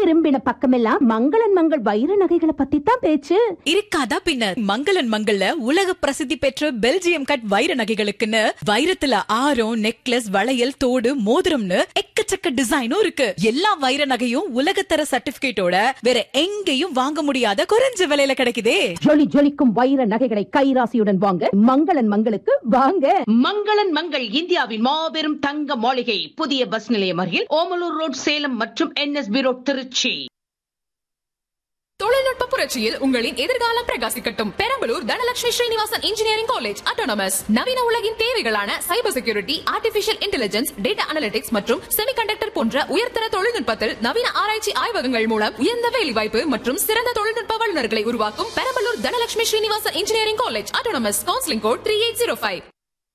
திரும்பின பக்கமெல்லாம் மங்களன் மங்கள் வைர நகைகளை பத்தி தான் பேச்சு இருக்காதா பின்ன மங்களன் மங்கள்ல உலக பிரசித்தி பெற்ற பெல்ஜியம் கட் வைர நகைகளுக்குன்னு வைரத்துல ஆரம் நெக்லஸ் வளையல் தோடு மோதிரம்னு எக்கச்சக்க டிசைனும் இருக்கு எல்லா வைர நகையும் உலகத்தர சர்டிபிகேட்டோட வேற எங்கேயும் வாங்க முடியாத குறைஞ்ச விலையில கிடைக்குதே ஜொலி ஜொலிக்கும் வைர நகைகளை கைராசியுடன் வாங்க மங்களன் மங்களுக்கு வாங்க மங்களன் மங்கள் இந்தியாவின் மாபெரும் தங்க மாளிகை புதிய பஸ் நிலையம் அருகில் ஓமலூர் ரோட் சேலம் மற்றும் என்எஸ்பி ரோட் திருச்சி தொழில்நுட்ப புரட்சியில் உங்களின் எதிர்காலம் பிரகாசிக்கட்டும் Perambalur Dhanalakshmi Srinivasan engineering college autonomous நவீன உலகின் தேவைகளான cyber security artificial intelligence data analytics மற்றும் செமிகண்டக்டர் போன்ற உயர்தர தொழில்நுட்பத்தில் நவீன ஆராய்ச்சி ஆய்வகங்கள் மூலம் உயர்ந்த வேலைவாய்ப்பு மற்றும் சிறந்த தொழில்நுட்ப வல்லுநர்களை உருவாக்கும் Perambalur Dhanalakshmi Srinivasan engineering college autonomous counselling code three eight zero five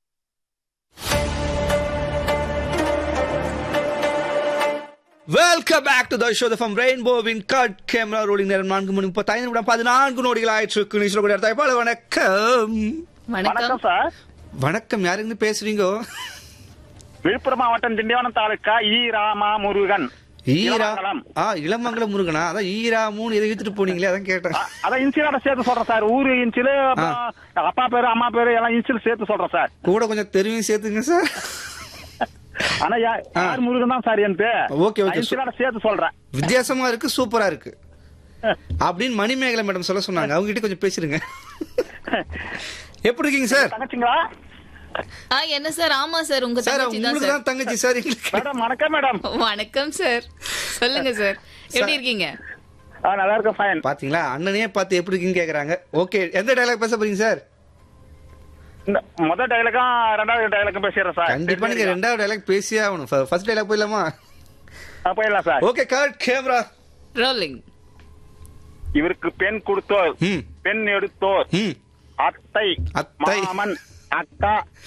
welcome back to the show from ரெயின்போவின் கட் கேமரா ரோலிங் நேரம் நான்கு மணி முப்பத்தைந்து நிமிடம் பதினான்கு நொடிகள் ஆயிற்று நிஷோ கூட இடத்த வணக்கம் வணக்கம் சார் வணக்கம் யாருங்க பேசுறீங்க விழுப்புரம் மாவட்டம் திண்டிவனம் தாலுக்கா ஈ ராமா முருகன் ஈரா இளமங்கலம். ஆ இளமங்கலம் முருகனா அதான் ஈரா மூணு இதை இழுத்துட்டு போனீங்களே அதான் கேட்டேன் அ- அதான் இன்சிலோட சேர்த்து சொல்றேன் சார் ஊரு இன்சிலு அப்புறம் அப்பா பேரு அம்மா பேரு எல்லாம் இன்சில் சேர்த்து சொல்றேன் சார் கூட கொஞ்சம் தெருவையும் சேர்த்துங்க சார் ஆனா யா- யார் முருகன் தான் சார் எனக்கு ஓகே, ஓகே. இன்சிலோட சேர்த்து சொல்றேன் வித்தியாசமா இருக்கு சூப்பரா இருக்கு அப்படின்னு மணிமேகலை மேடம் சொல்ல சொன்னாங்க அவங்க கிட்ட கொஞ்சம் பேசிருங்க எப்படி இருக்கீங்க சார் தங்கச்சிங்களா ஆ என்ன சார் ஆமா சார் உங்க சார் தங்கச்சி தான் உங்களுக்கு சார் தான் தங்கச்சி சார் எங்களுக்கு மேடம் வணக்கம் மேடம் வணக்கம் சார் சொல்லுங்க சார் எப்படி இருக்கீங்க ஆ, நல்லா இருக்கும் ஃபைன் பாத்தீங்களா அண்ணனையே பார்த்து எப்படி இருக்கீங்கன்னு கேக்குறாங்க ஓகே எந்த டைலாக் பேச போறீங்க சார் இந்த முதல் டைலாக்கும் ரெண்டாவது டைலாக்கும் பேசிடுறேன் சார் கண்டிப்பா நீங்க ரெண்டாவது டைலாக் பேசியே ஆகணும் ஃபர்ஸ்ட் டைலாக் போயிடலாமா ஆ, போயிடலாம் sir okay cut camera rolling இவருக்கு பெண் கொடுத்தோர் ம் பெண் எடுத்தோர் ம் அத்தை அத்தை. மாமன் அக்கா